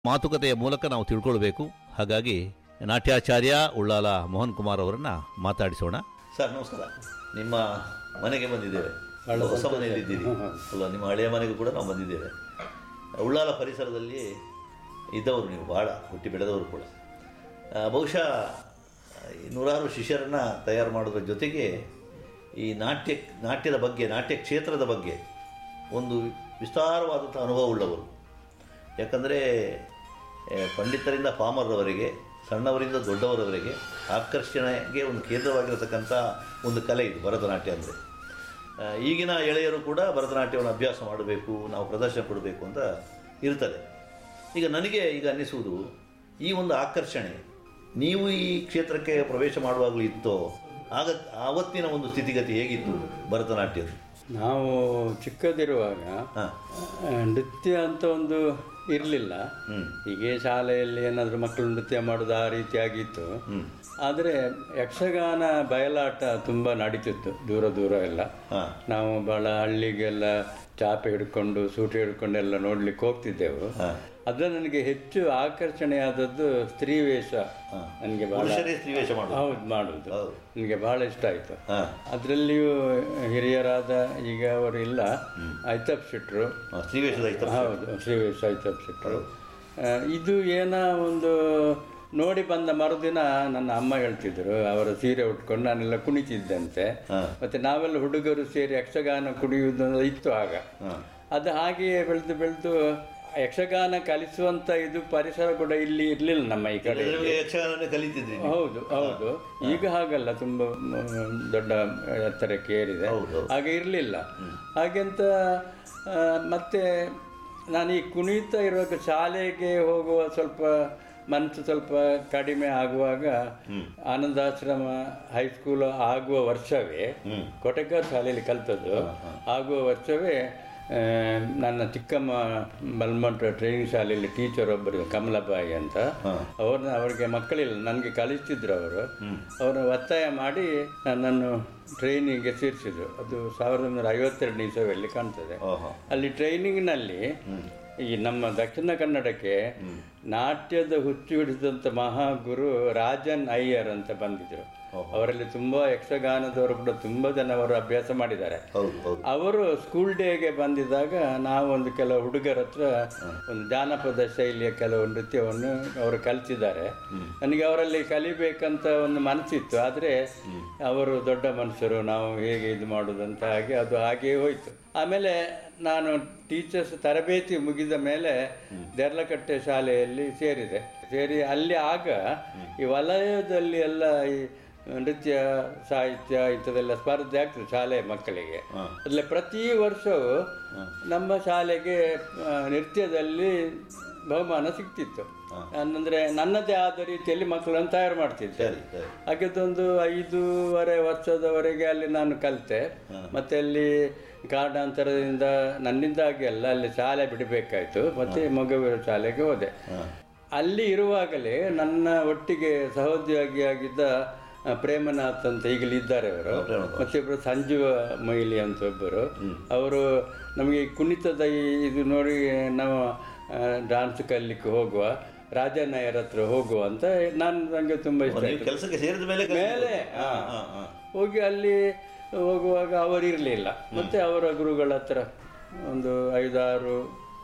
ಮಾತುಕತೆಯ ಮೂಲಕ ನಾವು ತಿಳ್ಕೊಳ್ಬೇಕು ಹಾಗಾಗಿ ನಾಟ್ಯಾಚಾರ್ಯ ಉಳ್ಳಾಲ ಮೋಹನ್ ಕುಮಾರ್ ಅವರನ್ನ ಮಾತಾಡಿಸೋಣ ಸರ್ ನಮಸ್ಕಾರ ನಿಮ್ಮ ಮನೆಗೆ ಬಂದಿದ್ದೇವೆ ಹೊಸ ಮನೆಯಲ್ಲಿದ್ದೀರಿ ಅಲ್ಲ ನಿಮ್ಮ ಹಳೆಯ ಮನೆಗೂ ಕೂಡ ನಾವು ಬಂದಿದ್ದೇವೆ ಉಳ್ಳಾಲ ಪರಿಸರದಲ್ಲಿ ಇದ್ದವರು ನೀವು ಭಾಳ ಹುಟ್ಟಿ ಬೆಳೆದವರು ಕೂಡ ಆ, ಬಹುಶಃ ಈ ನೂರಾರು ಶಿಷ್ಯರನ್ನು ತಯಾರು ಮಾಡೋದ್ರ ಜೊತೆಗೆ ಈ ನಾಟ್ಯ ನಾಟ್ಯದ ಬಗ್ಗೆ ನಾಟ್ಯ ಕ್ಷೇತ್ರದ ಬಗ್ಗೆ ಒಂದು ವಿಸ್ತಾರವಾದಂಥ ಅನುಭವ ಉಳ್ಳವರು ಯಾಕಂದರೆ ಪಂಡಿತರಿಂದ ಪಾಮರರವರೆಗೆ ಸಣ್ಣವರಿಂದ ದೊಡ್ಡವರವರೆಗೆ ಆಕರ್ಷಣೆಗೆ ಒಂದು ಕೇಂದ್ರವಾಗಿರತಕ್ಕಂಥ ಒಂದು ಕಲೆ ಇದು ಭರತನಾಟ್ಯ ಅಂದರೆ ಈಗಿನ ಎಳೆಯರು ಕೂಡ ಭರತನಾಟ್ಯವನ್ನು ಅಭ್ಯಾಸ ಮಾಡಬೇಕು ನಾವು ಪ್ರದರ್ಶನ ಕೊಡಬೇಕು ಅಂತ ಇರ್ತದೆ ಈಗ ನನಗೆ ಈಗ ಅನ್ನಿಸುವುದು ಈ ಒಂದು ಆಕರ್ಷಣೆ ನೀವು ಈ ಕ್ಷೇತ್ರಕ್ಕೆ ಪ್ರವೇಶ ಮಾಡುವಾಗಲೂ ಇತ್ತೋ ಆಗ ಆವತ್ತಿನ ಒಂದು ಸ್ಥಿತಿಗತಿ ಹೇಗಿತ್ತು ಭರತನಾಟ್ಯದ್ದು ನಾವು ಚಿಕ್ಕದಿರುವಾಗ ಹಾಂ ಆ, ನೃತ್ಯ ಅಂತ ಒಂದು ಇರಲಿಲ್ಲ ಹ್ಮ್. ಹೀಗೆ ಶಾಲೆಯಲ್ಲಿ ಏನಾದರೂ ಮಕ್ಕಳು ನೃತ್ಯ ಮಾಡೋದು ಆ ರೀತಿಯಾಗಿತ್ತು ಆದರೆ ಯಕ್ಷಗಾನ ಬಯಲಾಟ ತುಂಬ ನಡೀತಿತ್ತು ದೂರ ದೂರ ಎಲ್ಲ ಹಾಂ ನಾವು ಭಾಳ ಹಳ್ಳಿಗೆಲ್ಲ ಚಾಪೆ ಹಿಡ್ಕೊಂಡು ಸೂಟು ಹಿಡ್ಕೊಂಡೆಲ್ಲ ನೋಡ್ಲಿಕ್ಕೆ ಹೋಗ್ತಿದ್ದೆವು ಹಾಂ ಅದು ನನಗೆ ಹೆಚ್ಚು ಆಕರ್ಷಣೆಯಾದದ್ದು ಸ್ತ್ರೀ ವೇಷ ನನಗೆ ಭಾಳ ಪುರುಷರೇ ಸ್ತ್ರೀವೇಷ ಮಾಡೋದು ಹೌದು ಮಾಡುವುದು ಹೌದು. ನನಗೆ ಭಾಳ ಇಷ್ಟ ಆಯಿತು ಹಾಂ ಅದರಲ್ಲಿಯೂ ಹಿರಿಯರಾದ ಈಗ ಅವರು ಇಲ್ಲ ಐತಪ್ ಶೆಟ್ರು ಸ್ತ್ರೀವೇಷದ ಇತ್ತು ಹೌದು ಶ್ರೀವೇಶ್ ಐತಪ್ ಶೆಟ್ರು ಆ, ಇದು ಏನ ಒಂದು ನೋಡಿ ಬಂದ ಮರುದಿನ ನನ್ನ ಅಮ್ಮ ಹೇಳ್ತಿದ್ರು ಅವರ ಸೀರೆ ಉಟ್ಕೊಂಡು ನಾನೆಲ್ಲ ಕುಣಿತಿದ್ದಂತೆ ಹಾಂ ಮತ್ತೆ ನಾವೆಲ್ಲ ಹುಡುಗರು ಸೇರಿ ಯಕ್ಷಗಾನ ಕುಣಿಯುವುದು ಇತ್ತು ಆಗ ಹಾಂ ಅದು ಹಾಗೆಯೇ ಬೆಳೆದು ಬೆಳೆದು ಯಕ್ಷಗಾನ ಕಲಿಸುವಂತ ಇದು ಪರಿಸರ ಕೂಡ ಇಲ್ಲಿ ಇರಲಿಲ್ಲ ನಮ್ಮ ಈ ಕಡೆ ನಿಮಗೆ ಯಕ್ಷಗಾನ ಕಲಿತಿದ್ರಿ ನೀವು? ಹೌದು ಹೌದು ಈಗ ಹಾಗಲ್ಲ ತುಂಬ ಮ್, ದೊಡ್ಡ ಎತ್ತರಕ್ಕೆ ಏರಿದೆ ಹೌದು, ಹೌದು. ಹಾಗೆ ಇರಲಿಲ್ಲ ಹಾಗೆಂತ ಆ, ಮತ್ತೆ ನಾನು ಈ ಕುಣಿತ ಇರುವಾಗ ಶಾಲೆಗೆ ಹೋಗುವ ಸ್ವಲ್ಪ ಮನಸ್ಸು ಸ್ವಲ್ಪ ಕಡಿಮೆ ಆಗುವಾಗ ಆನಂದಾಶ್ರಮ ಹೈಸ್ಕೂಲ್ ಆಗುವ ವರ್ಷವೇ ಹ್ಮ್. ಕೊಟೆಕರ್ ಶಾಲೆಯಲ್ಲಿ ಕಲ್ತದ್ದು ಆಗುವ ವರ್ಷವೇ ಆ, ನನ್ನ ಚಿಕ್ಕಮ್ಮ ಬಲ್ಮಂಟ್ ಟ್ರೈನಿಂಗ್ ಶಾಲೆಯಲ್ಲಿ ಟೀಚರ್ ಒಬ್ಬರು ಕಮಲಬಾಯಿ ಅಂತ ಅವ್ರನ್ನ ಅವ್ರಿಗೆ ಮಕ್ಕಳಿಲ್ಲ ನನಗೆ ಕಲಿಸ್ತಿದ್ರು ಅವರು ಅವರು ಒತ್ತಾಯ ಮಾಡಿ ನನ್ನನ್ನು ಟ್ರೈನಿಂಗ್ಗೆ ಸೇರಿಸಿದ್ರು ಅದು ಸಾವಿರದ ಒಂಬೈನೂರ ಐವತ್ತೆರಡನೇ ಇಸವಿಯಲ್ಲಿ ಕಾಣ್ತದೆ ಓಹೋ ಅಲ್ಲಿ ಟ್ರೈನಿಂಗ್ನಲ್ಲಿ ಈ ನಮ್ಮ ದಕ್ಷಿಣ ಕನ್ನಡಕ್ಕೆ ನಾಟ್ಯದ ಹುಚ್ಚು ಹಿಡಿದಂಥ ಮಹಾಗುರು ರಾಜನ್ ಅಯ್ಯರ್ ಅಂತ ಬಂದಿದ್ರು ಅವರಲ್ಲಿ ತುಂಬಾ ಯಕ್ಷಗಾನದವರು ಕೂಡ ತುಂಬಾ ಜನ ಅವರು ಅಭ್ಯಾಸ ಮಾಡಿದ್ದಾರೆ ಹೌದು ಹೌದು ಅವರು ಸ್ಕೂಲ್ ಡೇಗೆ ಬಂದಿದ್ದಾಗ ನಾವು ಒಂದು ಕೆಲವು ಹುಡುಗರ ಹತ್ರ ಒಂದು ಜಾನಪದ ಶೈಲಿಯ ಕೆಲವು ನೃತ್ಯವನ್ನು ಅವರು ಕಲಿಸಿದ್ದಾರೆ ನನಗೆ ಅವರಲ್ಲಿ ಕಲಿಬೇಕಂತ ಒಂದು ಮನಸ್ಸಿತ್ತು ಆದರೆ ಅವರು ದೊಡ್ಡ ಮನುಷ್ಯರು ನಾವು ಹೇಗೆ ಇದು ಮಾಡೋದಂತ ಹಾಗೆ ಅದು ಹಾಗೆಯೇ ಹೋಯಿತು ಆಮೇಲೆ ನಾನು ಟೀಚರ್ಸ್ ತರಬೇತಿ ಮುಗಿದ ಮೇಲೆ ದೇರ್ಲಕಟ್ಟೆ ಶಾಲೆಯಲ್ಲಿ ಸೇರಿದೆ ಸೇರಿ ಅಲ್ಲಿ ಆಗ ಈ ವಲಯದಲ್ಲಿ ಎಲ್ಲ ಈ ನೃತ್ಯ ಸಾಹಿತ್ಯ ಇಂಥದ್ದೆಲ್ಲ ಸ್ಪರ್ಧೆ ಆಗ್ತದೆ ಶಾಲೆ ಮಕ್ಕಳಿಗೆ ಅದ್ರಲ್ಲಿ ಪ್ರತಿ ವರ್ಷವೂ ನಮ್ಮ ಶಾಲೆಗೆ ಆ, ನೃತ್ಯದಲ್ಲಿ ಬಹುಮಾನ ಸಿಗ್ತಿತ್ತು ಅಂದರೆ ನನ್ನದೇ ಆದ ರೀತಿಯಲ್ಲಿ ಮಕ್ಕಳನ್ನು ತಯಾರು ಮಾಡ್ತಿದ್ದೆ ಸರಿ ಸರಿ ಹಾಗೆದೊಂದು ಐದೂವರೆ ವರ್ಷದವರೆಗೆ ಅಲ್ಲಿ ನಾನು ಕಲಿತೆ ಮತ್ತೆ ಅಲ್ಲಿ ಕಾರಣಾಂತರದಿಂದ ನನ್ನಿಂದಾಗಿ ಅಲ್ಲ ಅಲ್ಲಿ ಶಾಲೆ ಬಿಡಬೇಕಾಯ್ತು ಮತ್ತೆ ಮಗುವಿನ ಶಾಲೆಗೆ ಹೋದೆ ಅಲ್ಲಿ ಇರುವಾಗಲೇ ನನ್ನ ಒಟ್ಟಿಗೆ ಸಹೋದ್ಯೋಗಿಯಾಗಿದ್ದ ಆ, ಪ್ರೇಮನಾಥ್ ಅಂತ ಈಗಲೂ ಇದ್ದಾರೆ ಅವರು ಮತ್ತೆ ಇಬ್ಬರು ಸಂಜೀವ ಮೊಯ್ಲಿ ಅಂತ ಒಬ್ಬರು ಅವರು ನಮಗೆ ಈ ಕುಣಿತದ ಈ ಇದು ನೋಡಿ ನಾವು ಡಾನ್ಸ್ ಕಲಿಲಿಕ್ಕೆ ಹೋಗುವ ರಾಜನಾಯರ್ ಹತ್ರ ಹೋಗುವ ಅಂತ ನಾನು ನನಗೆ ತುಂಬ ಇಷ್ಟ ನೀವು ಕೆಲಸಕ್ಕೆ ಸೇರಿದ ಮೇಲೆ ಕಲಿತಿದ್ದು? ಮೇಲೆ ಹಾ, ಹಾ, ಹಾ. ಹೋಗಿ ಅಲ್ಲಿ ಹೋಗುವಾಗ ಅವರು ಇರಲಿಲ್ಲ ಮತ್ತೆ ಅವರ ಗುರುಗಳ ಹತ್ರ ಒಂದು ಐದಾರು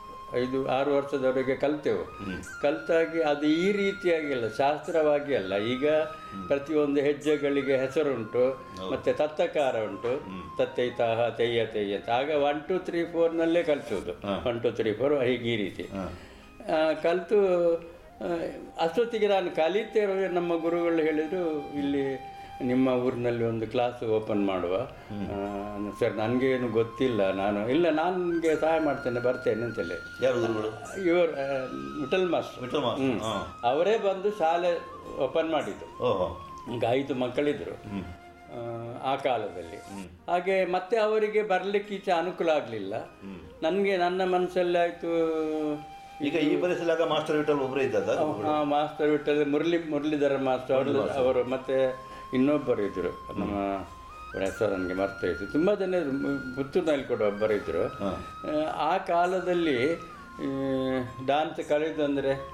ಐದು ಆರು ವರ್ಷದವರೆಗೆ ಕಲ್ತೆವು ಕಲ್ತಾಗಿ ಅದು ಈ ರೀತಿಯಾಗಿ ಅಲ್ಲ ಶಾಸ್ತ್ರವಾಗಿ ಅಲ್ಲ ಈಗ ಪ್ರತಿಯೊಂದು ಹೆಜ್ಜೆಗಳಿಗೆ ಹೆಸರುಂಟು ಮತ್ತೆ ತತ್ತಕಾರ ಉಂಟು ತತ್ತೈತಾಹ ತೆಯ್ಯ ತೆಯ್ಯ ಅಂತ. ಆಗ ಒನ್ ಟು ತ್ರೀ ಫೋರ್ನಲ್ಲೇ ಕಲಿಸೋದು ಒನ್ ಟು ತ್ರೀ ಫೋರ್ ಹೀಗೆ ಈ ರೀತಿ ಆ, ಕಲಿತು ಆ, ಅಷ್ಟೊತ್ತಿಗೆ ನಾನು ಕಲಿತೇ ಇರುವಾಗ ನಮ್ಮ ಗುರುಗಳು ಹೇಳಿದರು ಇಲ್ಲಿ ನಿಮ್ಮ ಊರಿನಲ್ಲಿ ಒಂದು ಕ್ಲಾಸ್ ಓಪನ್ ಮಾಡುವ ಆ, ಸರ್ ನನಗೇನು ಗೊತ್ತಿಲ್ಲ ನಾನು ಇಲ್ಲ ನಾನು ನಿಮಗೆ ಸಹಾಯ ಮಾಡ್ತೇನೆ ಬರ್ತೇನೆ ಅಂತೇಳಿ ಯಾರು ಗುರುಗಳು ಇವರು ವಿಠಲ್ ಮಾಸ್ಟರ್ ವಿಠಲ್ ಮಾಸ್ಟರ್ ಹಾ ಅವರೇ ಬಂದು ಶಾಲೆ ಓಪನ್ ಮಾಡಿದ್ದು ಓಹೋ ಈಗ ಐದು ಮಕ್ಕಳಿದ್ರು ಆ, ಆ ಕಾಲದಲ್ಲಿ ಹಾಗೆ ಮತ್ತೆ ಅವರಿಗೆ ಬರ್ಲಿಕ್ಕೆ ಈಚೆ ಅನುಕೂಲ ಆಗಲಿಲ್ಲ ನನಗೆ ನನ್ನ ಮನಸ್ಸಲ್ಲಿ ಆಯಿತು ಈಗ ಈ ಪರಿಸರ ಮಾಸ್ಟರ್ ವಿಠಲ್ ಒಬ್ಬರೇ ಇದ್ದದ ಮಾಸ್ಟರ್ ಬಿಟ್ಟಲ್ಲಿ ಮುರಳಿ ಮುರಳೀಧರ ಮಾಸ್ಟರ್ ಅವರು ಅವರು ಮತ್ತೆ ಇನ್ನೊಬ್ಬರು ಇದ್ರು ನಮ್ಮ ಅವ್ರ ಹೆಸರು ನನಗೆ ಮರ್ತೋಯ್ತು ತುಂಬ ಜನ ಇದ್ರು. ಮು- ಪುತ್ತೂರಿನಲ್ಲಿ ಕೂಡ ಒಬ್ಬರು ಇದ್ದರು ಆ ಕಾಲದಲ್ಲಿ ಡಾನ್ಸ್ ಕಲಿಯೋದು ಅಂದರೆ